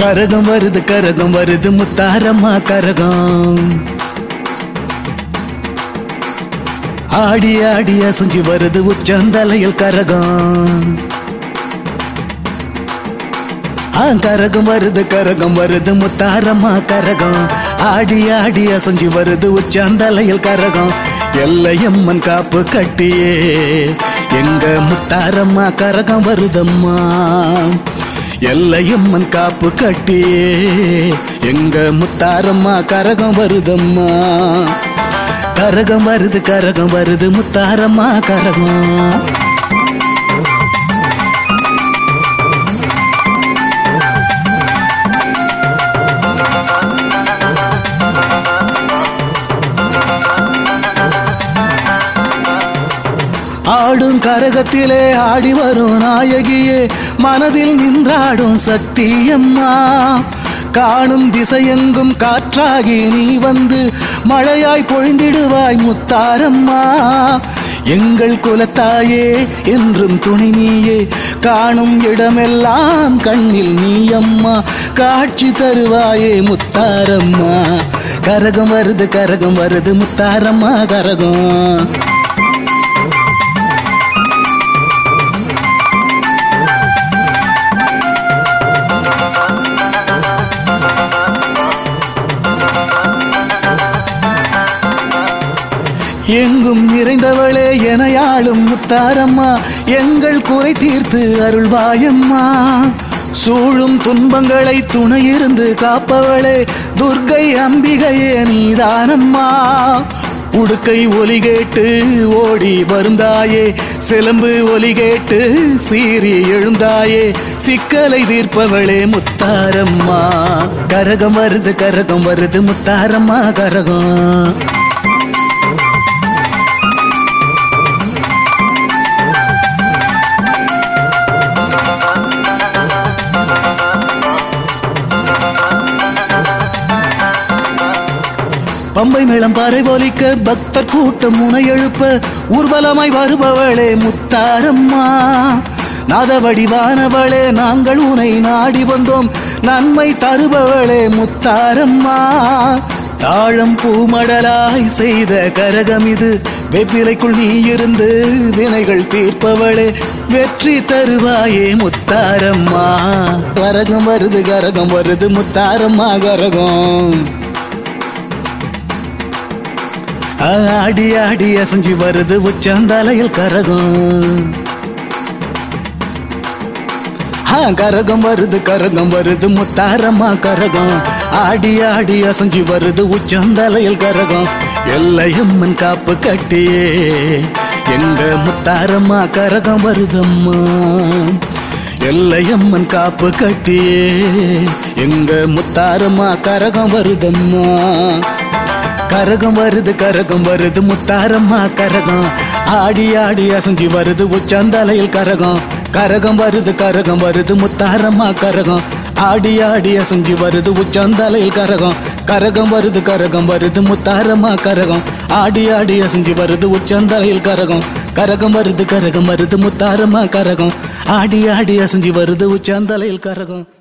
கரகம் வருது கரகம் வருது முத்தாரம்மா கரகம் ஆடி ஆடி அசைஞ்சு வருது உச்சந்தலையில் கரகம் ஆ கரகம் வருது கரகம் வருது முத்தாரம்மா கரகம் ஆடி ஆடி அசைஞ்சு வருது உச்சந்தலையில் கரகம் எல்லையம்மன் காப்பு கட்டியே எங்க முத்தாரம்மா கரகம் வருதம்மா எல்லையம்மன் காப்பு கட்டியே எங்க முத்தாரம்மா கரகம் வருதம்மா கரகம் வருது கரகம் வருது முத்தாரம்மா கரகம் ஆடும் கரகத்திலே ஆடி வரும் நாயகியே மனதில் நின்றாடும் சக்தியம்மா காணும் திசையெங்கும் காற்றாகி நீ வந்து மழையாய் பொழிந்திடுவாய் முத்தாரம்மா எங்கள் குலத்தாயே என்றும் துணை நீயே காணும் இடமெல்லாம் கண்ணில் நீ அம்மா காட்சி தருவாயே முத்தாரம்மா கரகம் வருது கரகம் வருது முத்தாரம்மா கரகம் எங்கும் நிறைந்தவளே எனையாளும் முத்தாரம்மா எங்கள் குறை தீர்த்து அருள்வாயம்மா சூழும் துன்பங்களை துணையிருந்து காப்பவளே துர்க்கை அம்பிகையே நீதானம்மா உடுக்கை ஒலி கேட்டு ஓடி வருந்தாயே சிலம்பு ஒலி கேட்டு சீறி எழுந்தாயே சிக்கலை தீர்ப்பவளே முத்தாரம்மா கரகம் வருது கரகம் வருது முத்தாரம்மா கரகம் பம்பை மேளம் பாறை போலிக்க பக்தர் கூட்டம் முனை எழுப்ப ஊர்வலமாய் வருபவளே முத்தாரம்மா நாதவடிவானவளே நாங்கள் உனை நாடி வந்தோம் நன்மை தருபவளே முத்தாரம்மா தாழம் பூமடலாய் செய்த கரகம் இது வெப்பிலைக்குள் நீ இருந்து வினைகள் தீர்ப்பவளே வெற்றி தருவாயே முத்தாரம்மா கரகம் வருது கரகம் வருது முத்தாரம்மா கரகம் ஆடி ஆடி அசைஞ்சு வருது உச்சந்தலையில் கரகம் ஆ கரகம் வருது கரகம் வருது முத்தாரம்மா கரகம் ஆடி ஆடி அசைஞ்சு வருது உச்சந்தலையில் கரகம் எல்லையம்மன் காப்பு கட்டியே எங்க முத்தாரம்மா கரகம் வருதம்மா எல்லையம்மன் காப்பு கட்டியே எங்க முத்தாரம்மா கரகம் வருதம்மா கரகம் வருது கரகம் வருது முத்தாரம்மா கரகம் ஆடி ஆடி அசைஞ்சு வருது உச்சந்தலையில் கரகம் கரகம் வருது கரகம் வருது முத்தாரம்மா கரகம் ஆடி ஆடி அசைஞ்சு வருது உச்சந்தலையில் கரகம் கரகம் வருது கரகம் வருது முத்தாரம்மா கரகம் ஆடி ஆடி அசைஞ்சு வருது உச்சந்தலையில் கரகம் கரகம் வருது கரகம் வருது முத்தாரம்மா கரகம் ஆடி ஆடி அசைஞ்சு வருது உச்சந்தலையில் கரகம்